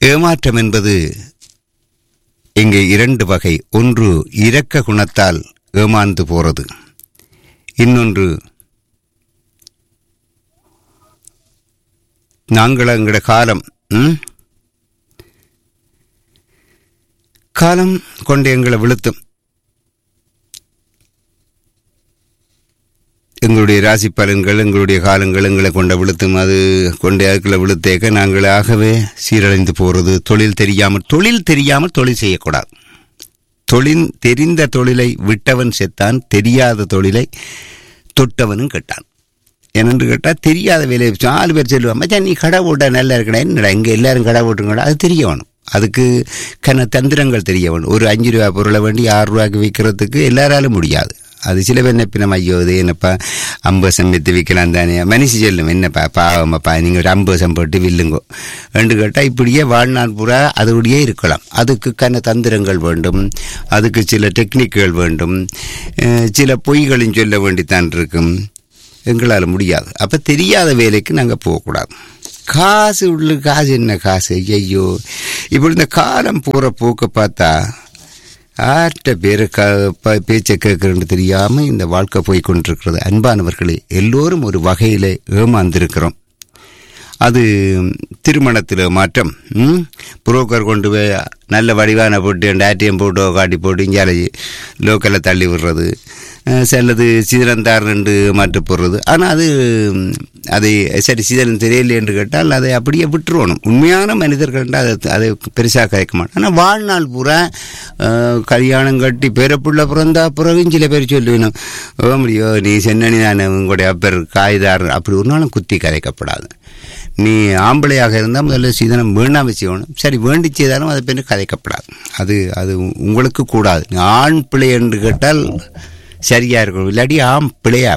ஏமாற்றம் என்பது இங்கே இரண்டு வகை ஒன்று இரக்க குணத்தால் ஏமாந்து போறது இன்னொன்று நாங்கள் எங்கட காலம் ம்? காலம் கொண்டு எங்களை விழுத்தும் எங்களுடைய ராசி பலன்கள் எங்களுடைய காலங்கள் எங்களை கொண்ட விழுத்தும் அது கொண்டு அதுக்குள்ள விழுத்தேக்க நாங்கள் ஆகவே சீரழிந்து போறது தொழில் தெரியாமல் தொழில் தெரியாமல் தொழில் செய்யக்கூடாது தொழில் தெரிந்த தொழிலை விட்டவன் செத்தான் தெரியாத தொழிலை தொட்டவனும் கெட்டான் என்னென்று கேட்டால் தெரியாத வேலையை நாலு பேர் சொல்லுவான் மச்சான் நீ கடை போட்டா நல்லா இருக்கடா என்னடா இங்கே எல்லாரும் கடை போட்டுங்கடா அது தெரிய வேணும் அதுக்கு கன தந்திரங்கள் தெரிய வேணும் ஒரு அஞ்சு ரூபா பொருளை வேண்டி ஆறு ரூபாய்க்கு விற்கிறதுக்கு எல்லாராலும் முடியாது அது சில பேர் என்ன நம்ம ஐயோ இது என்னப்பா ஐம்பது சம்பத்து விற்கலாம் தானே மனுஷி சொல்லும் என்னப்பா பாவமாப்பா நீங்கள் ஒரு ஐம்பது சம்பட்டு வில்லுங்கோ ரெண்டு கேட்டால் இப்படியே வாழ்நாள் பூரா அதோடையே இருக்கலாம் அதுக்கு கன தந்திரங்கள் வேண்டும் அதுக்கு சில டெக்னிக்குகள் வேண்டும் அஹ் சில பொய்களும் சொல்ல வேண்டித்தான் இருக்கும் எங்களால் முடியாது அப்போ தெரியாத வேலைக்கு நாங்கள் போகக்கூடாது காசு உள்ள காசு என்ன காசு ஐயோ இப்படி இந்த காலம் போகிற போக்க பார்த்தா ஆர்ட்ட பேரை க ப- பேச்சை கேட்கறன்னு தெரியாமல் இந்த வாழ்க்கை போய் கொண்டிருக்கிறது அன்பானவர்களே எல்லோரும் ஒரு வகையில் ஏமாந்திருக்கிறோம் அது திருமணத்தில் மாற்றம் ம்? புரோக்கர் கொண்டு போய் நல்ல வடிவான போட்டு ஆட்டியம் போட்டோ காட்டி போட்டு இங்கே லோக்கலில் தள்ளி விடுறது அஹ் சிலது சீதனம் ரெண்டு மாட்டு போடுறது ஆனால் அது ம், அதை சரி சீதனம் தெரியல என்று கேட்டால் அதை அப்படியே விட்டுருவணும் உண்மையான மனிதர்கள் அதை அதை பெருசாக கேட்க மாட்டோம் ஆனால் வாழ்நாள் பூரா அஹ், கல்யாணம் கட்டி பேரப்புள்ள பிறந்தா பிறகும் சில பேர் சொல்லுவேணும் ஓ முடியோ நீ சென்னனி நான் உங்களுடைய அப்பர் காய்தார் அப்படி ஒரு நாளும் குத்தி கதைக்கப்படாது நீ ஆம்பளையாக இருந்தால் முதல்ல சீதனம் வேண்டாம் செய்யணும் சரி வேண்டி செய்தாலும் அதை பின்ன கதைக்கப்படாது அது அது உங்களுக்கு கூடாது நீ ஆண் பிள்ளை என்று கேட்டால் சரியா இருக்கணும் இல்லாட்டி ஆண் பிள்ளையா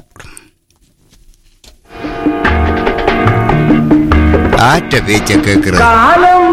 ஆற்ற பேச்சை கேட்கறது காலம்